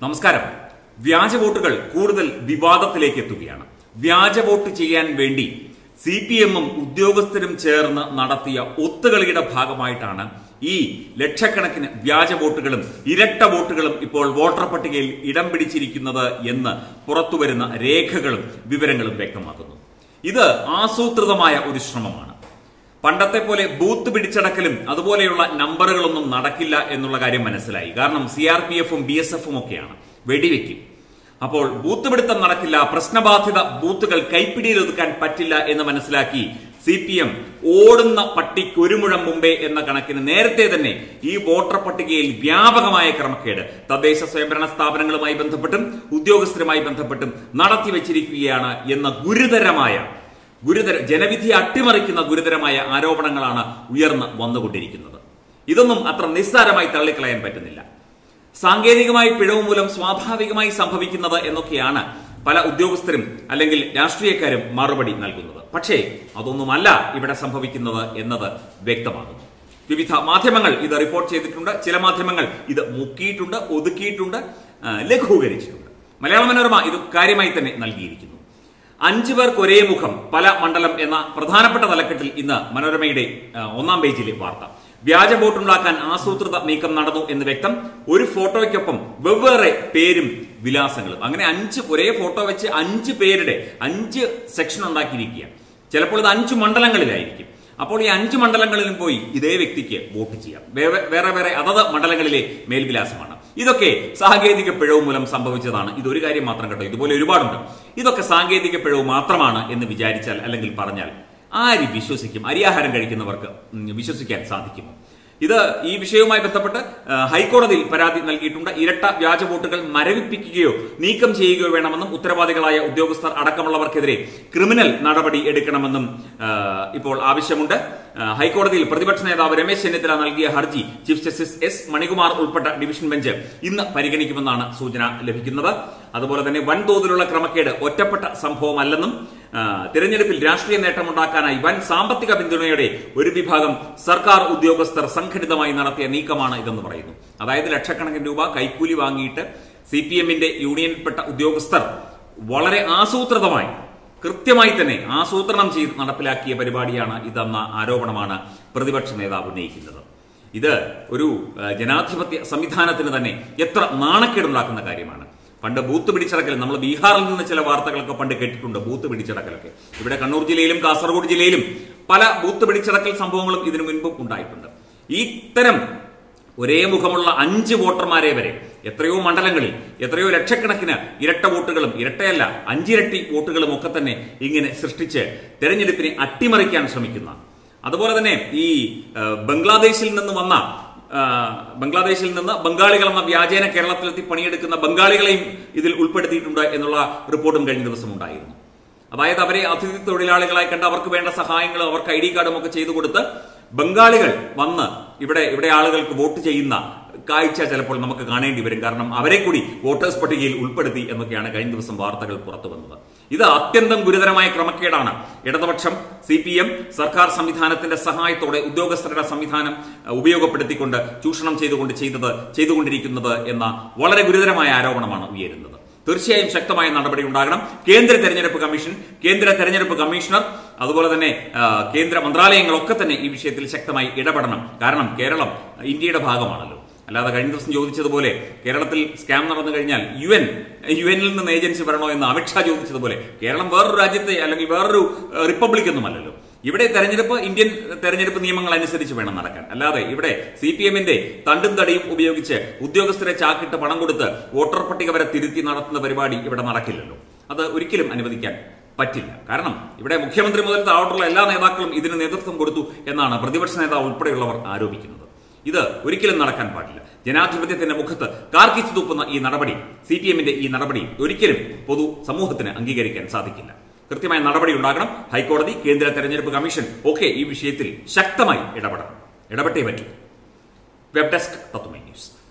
നമസ്കാരം വ്യാജ വോട്ടുകൾ കൂടുതൽ വിവാദത്തിലേക്ക് എത്തുകയാണ് വ്യാജ വോട്ട് ചെയ്യാൻ വേണ്ടി സി പി എമ്മും ഉദ്യോഗസ്ഥരും ചേർന്ന് നടത്തിയ ഒത്തുകളിയുടെ ഭാഗമായിട്ടാണ് ഈ ലക്ഷക്കണക്കിന് വ്യാജ വോട്ടുകളും ഇരട്ട വോട്ടുകളും ഇപ്പോൾ വോട്ടർ പട്ടികയിൽ ഇടം പിടിച്ചിരിക്കുന്നത് എന്ന് പുറത്തുവരുന്ന രേഖകളും വിവരങ്ങളും വ്യക്തമാക്കുന്നു ഇത് ആസൂത്രിതമായ ഒരു ശ്രമമാണ് പണ്ടത്തെ പോലെ ബൂത്ത് പിടിച്ചടക്കലും അതുപോലെയുള്ള നമ്പറുകളൊന്നും നടക്കില്ല എന്നുള്ള കാര്യം മനസ്സിലായി കാരണം സി ആർ പി എഫും ബി എസ് എഫും ഒക്കെയാണ് വെടിവെക്കും അപ്പോൾ ബൂത്ത് പിടുത്തം നടക്കില്ല പ്രശ്നബാധിത ബൂത്തുകൾ കൈപ്പിടിയിൽ ഒതുക്കാൻ പറ്റില്ല എന്ന് മനസ്സിലാക്കി സി പി എം ഓടുന്ന പട്ടിക്ക് ഒരു മുഴം മുമ്പേ എന്ന കണക്കിന് നേരത്തെ തന്നെ ഈ വോട്ടർ പട്ടികയിൽ വ്യാപകമായ ക്രമക്കേട് തദ്ദേശ സ്വയംഭരണ സ്ഥാപനങ്ങളുമായി ബന്ധപ്പെട്ടും ഉദ്യോഗസ്ഥരുമായി ബന്ധപ്പെട്ടും നടത്തി വെച്ചിരിക്കുകയാണ് എന്ന ഗുരുതരമായ ഗുരുതര ജനവിധി അട്ടിമറിക്കുന്ന ഗുരുതരമായ ആരോപണങ്ങളാണ് ഉയർന്ന് വന്നുകൊണ്ടിരിക്കുന്നത് ഇതൊന്നും അത്ര നിസ്സാരമായി തള്ളിക്കളയാൻ പറ്റുന്നില്ല സാങ്കേതികമായ പിഴവ് മൂലം സ്വാഭാവികമായി സംഭവിക്കുന്നത് എന്നൊക്കെയാണ് പല ഉദ്യോഗസ്ഥരും അല്ലെങ്കിൽ രാഷ്ട്രീയക്കാരും മറുപടി നൽകുന്നത് പക്ഷേ അതൊന്നുമല്ല ഇവിടെ സംഭവിക്കുന്നത് എന്നത് വ്യക്തമാകുന്നു വിവിധ മാധ്യമങ്ങൾ ഇത് റിപ്പോർട്ട് ചെയ്തിട്ടുണ്ട് ചില മാധ്യമങ്ങൾ ഇത് മുക്കിയിട്ടുണ്ട് ഒതുക്കിയിട്ടുണ്ട് ആ, ലഘൂകരിച്ചിട്ടുണ്ട് മലയാള മനോരമ ഇത് കാര്യമായി തന്നെ നൽകിയിരിക്കുന്നു അഞ്ചു പേർക്ക് ഒരേ മുഖം പല മണ്ഡലം എന്ന പ്രധാനപ്പെട്ട തലക്കെട്ടിൽ ഇന്ന് മനോരമയുടെ ആ, ഒന്നാം പേജിലെ വാർത്ത വ്യാജ വോട്ടുണ്ടാക്കാൻ ആസൂത്രിത നീക്കം നടന്നു എന്ന് വ്യക്തം ഒരു ഫോട്ടോയ്ക്കൊപ്പം വെവ്വേറെ പേരും വിലാസങ്ങളും അങ്ങനെ അഞ്ച് ഒരേ ഫോട്ടോ വെച്ച് അഞ്ച് പേരുടെ അഞ്ച് സെക്ഷൻ ഉണ്ടാക്കിയിരിക്കുക ചിലപ്പോൾ ഇത് അഞ്ച് മണ്ഡലങ്ങളിലായിരിക്കും അപ്പോൾ ഈ അഞ്ച് മണ്ഡലങ്ങളിലും പോയി ഇതേ വ്യക്തിക്ക് വോട്ട് ചെയ്യാം വേറെ- വേറെ വേറെ അതത് മണ്ഡലങ്ങളിലെ മേൽവിലാസമാണ് ഇതൊക്കെ സാങ്കേതിക പിഴവ് മൂലം സംഭവിച്ചതാണ് ഇതൊരു കാര്യം മാത്രം കേട്ടോ ഇതുപോലെ ഒരുപാടുണ്ട് ഇതൊക്കെ സാങ്കേതിക പിഴവ് മാത്രമാണ് എന്ന് വിചാരിച്ചാൽ അല്ലെങ്കിൽ പറഞ്ഞാൽ ആര് വിശ്വസിക്കും അരിയാഹാരം കഴിക്കുന്നവർക്ക് ഉം, വിശ്വസിക്കാൻ സാധിക്കുമോ ഇത് ഈ വിഷയവുമായി ബന്ധപ്പെട്ട് ആ, ഹൈക്കോടതിയിൽ പരാതി നൽകിയിട്ടുണ്ട് ഇരട്ട വ്യാജ വോട്ടുകൾ മരവിപ്പിക്കുകയോ നീക്കം ചെയ്യുകയോ വേണമെന്നും ഉത്തരവാദികളായ ഉദ്യോഗസ്ഥർ അടക്കമുള്ളവർക്കെതിരെ ക്രിമിനൽ നടപടി എടുക്കണമെന്നും ആ, ഇപ്പോൾ ആവശ്യമുണ്ട് ആ, ഹൈക്കോടതിയിൽ പ്രതിപക്ഷ നേതാവ് രമേശ് ചെന്നിത്തല നൽകിയ ഹർജി ചീഫ് ജസ്റ്റിസ് എസ് മണികുമാർ ഉൾപ്പെട്ട ഡിവിഷൻ ബെഞ്ച് ഇന്ന് പരിഗണിക്കുമെന്നാണ് സൂചന ലഭിക്കുന്നത് അതുപോലെ തന്നെ വൻതോതിലുള്ള ക്രമക്കേട് ഒറ്റപ്പെട്ട സംഭവമല്ലെന്നും ആ, തിരഞ്ഞെടുപ്പിൽ രാഷ്ട്രീയ നേട്ടമുണ്ടാക്കാനായി വൻ സാമ്പത്തിക പിന്തുണയോടെ ഒരു വിഭാഗം സർക്കാർ ഉദ്യോഗസ്ഥർ സംഘടിതമായി നടത്തിയ നീക്കമാണ് ഇതെന്ന് പറയുന്നു അതായത് ലക്ഷക്കണക്കിന് രൂപ കൈക്കൂലി വാങ്ങിയിട്ട് സി പി എമ്മിന്റെ യൂണിയനിൽപ്പെട്ട ഉദ്യോഗസ്ഥർ വളരെ ആസൂത്രിതമായി കൃത്യമായി തന്നെ ആസൂത്രണം ചെയ്ത് നടപ്പിലാക്കിയ പരിപാടിയാണ് ഇതെന്ന ആരോപണമാണ് പ്രതിപക്ഷ നേതാവ് ഉന്നയിക്കുന്നത് ഇത് ഒരു ആ, ജനാധിപത്യ സംവിധാനത്തിന് തന്നെ എത്ര നാണക്കേടുണ്ടാക്കുന്ന കാര്യമാണ് പണ്ട് ബൂത്ത് പിടിച്ചടക്കൽ നമ്മൾ ബീഹാറിൽ നിന്ന് ചില വാർത്തകളൊക്കെ പണ്ട് കേട്ടിട്ടുണ്ട് ബൂത്ത് പിടിച്ചടക്കലൊക്കെ ഇവിടെ കണ്ണൂർ ജില്ലയിലും കാസർഗോഡ് ജില്ലയിലും പല ബൂത്ത് പിടിച്ചടക്കൽ സംഭവങ്ങളും ഇതിനു മുൻപും ഉണ്ടായിട്ടുണ്ട് ഇത്തരം ഒരേ മുഖമുള്ള അഞ്ച് വോട്ടർമാരെ വരെ എത്രയോ മണ്ഡലങ്ങളിൽ എത്രയോ ലക്ഷക്കണക്കിന് ഇരട്ട വോട്ടുകളും ഇരട്ടയല്ല അഞ്ചിരട്ടി വോട്ടുകളും ഒക്കെ തന്നെ ഇങ്ങനെ സൃഷ്ടിച്ച് തെരഞ്ഞെടുപ്പിനെ അട്ടിമറിക്കാൻ ശ്രമിക്കുന്ന അതുപോലെ തന്നെ ഈ ആ, ബംഗ്ലാദേശിൽ നിന്ന് വന്ന ആ, ബംഗ്ലാദേശിൽ നിന്ന് ബംഗാളികൾ എന്ന വ്യാജേന കേരളത്തിലെത്തി പണിയെടുക്കുന്ന ബംഗാളികളെയും ഇതിൽ ഉൾപ്പെടുത്തിയിട്ടുണ്ട് എന്നുള്ള റിപ്പോർട്ടും കഴിഞ്ഞ ദിവസം ഉണ്ടായിരുന്നു അതായത് അവരെ അതിഥി തൊഴിലാളികളായി കണ്ട് അവർക്ക് വേണ്ട സഹായങ്ങളും അവർക്ക് ഐ ഡി കാർഡും ഒക്കെ ചെയ്തു കൊടുത്ത് ബംഗാളികൾ വന്ന് ഇവിടെ ഇവിടെ ആളുകൾക്ക് വോട്ട് ചെയ്യുന്ന കാഴ്ച ചിലപ്പോൾ നമുക്ക് കാണേണ്ടി വരും കാരണം അവരെ കൂടി വോട്ടേഴ്സ് പട്ടികയിൽ ഉൾപ്പെടുത്തി എന്നൊക്കെയാണ് കഴിഞ്ഞ ദിവസം വാർത്തകൾ പുറത്തു വന്നത് ഇത് അത്യന്തം ഗുരുതരമായ ക്രമക്കേടാണ് ഇടതുപക്ഷം സി പി എം സർക്കാർ സംവിധാനത്തിന്റെ സഹായത്തോടെ ഉദ്യോഗസ്ഥരുടെ സംവിധാനം അഹ്, ഉപയോഗപ്പെടുത്തിക്കൊണ്ട് ചൂഷണം ചെയ്തുകൊണ്ട് ചെയ്തത് ചെയ്തുകൊണ്ടിരിക്കുന്നത് എന്ന വളരെ ഗുരുതരമായ ആരോപണമാണ് ഉയരുന്നത് തീർച്ചയായും ശക്തമായ നടപടി ഉണ്ടാകണം കേന്ദ്ര തെരഞ്ഞെടുപ്പ് കമ്മീഷൻ കേന്ദ്ര തെരഞ്ഞെടുപ്പ് കമ്മീഷണർ അതുപോലെ തന്നെ ആ, കേന്ദ്ര മന്ത്രാലയങ്ങളൊക്കെ തന്നെ ഈ വിഷയത്തിൽ ശക്തമായി ഇടപെടണം കാരണം കേരളം ഇന്ത്യയുടെ ഭാഗമാണല്ലോ അല്ലാതെ കഴിഞ്ഞ ദിവസം ചോദിച്ചതുപോലെ കേരളത്തിൽ സ്കാം നടന്നു കഴിഞ്ഞാൽ യു എൻ യു എനിൽ നിന്ന് ഏജൻസി വരണോ എന്ന് അമിത്ഷാ ചോദിച്ചതുപോലെ കേരളം വേറൊരു രാജ്യത്തെ അല്ലെങ്കിൽ വേറൊരു ഏഹ്, റിപ്പബ്ലിക് ഒന്നുമല്ലല്ലോ ഇവിടെ തെരഞ്ഞെടുപ്പ് ഇന്ത്യൻ തെരഞ്ഞെടുപ്പ് നിയമങ്ങൾ അനുസരിച്ച് വേണം നടക്കാൻ അല്ലാതെ ഇവിടെ സി പി എമ്മിന്റെ തണ്ടും തടിയും ഉപയോഗിച്ച് ഉദ്യോഗസ്ഥരെ ചാക്കിട്ട് പണം കൊടുത്ത് വോട്ടർ പട്ടിക വരെ തിരുത്തി നടത്തുന്ന പരിപാടി ഇവിടെ നടക്കില്ലല്ലോ അത് ഒരിക്കലും അനുവദിക്കാൻ പറ്റില്ല കാരണം ഇവിടെ മുഖ്യമന്ത്രി മുതൽ താഴോട്ടുള്ള എല്ലാ നേതാക്കളും ഇതിന് നേതൃത്വം കൊടുത്തു എന്നാണ് പ്രതിപക്ഷ നേതാവ് ഉൾപ്പെടെയുള്ളവർ ആരോപിക്കുന്നത് ഇത് ഒരിക്കലും നടക്കാൻ പാടില്ല ജനാധിപത്യത്തിന്റെ മുഖത്ത് കാർക്കിച്ചു തുപ്പുന്ന ഈ നടപടി സി പി എമ്മിന്റെ ഈ നടപടി ഒരിക്കലും പൊതു സമൂഹത്തിന് അംഗീകരിക്കാൻ സാധിക്കില്ല കൃത്യമായ നടപടി ഉണ്ടാകണം ഹൈക്കോടതി കേന്ദ്ര തെരഞ്ഞെടുപ്പ് കമ്മീഷൻ ഒക്കെ ഈ വിഷയത്തിൽ ശക്തമായി ഇടപെടണം ഇടപെട്ടേ പറ്റൂ വെബ് ഡെസ്ക് തത്വമൈ ന്യൂസ്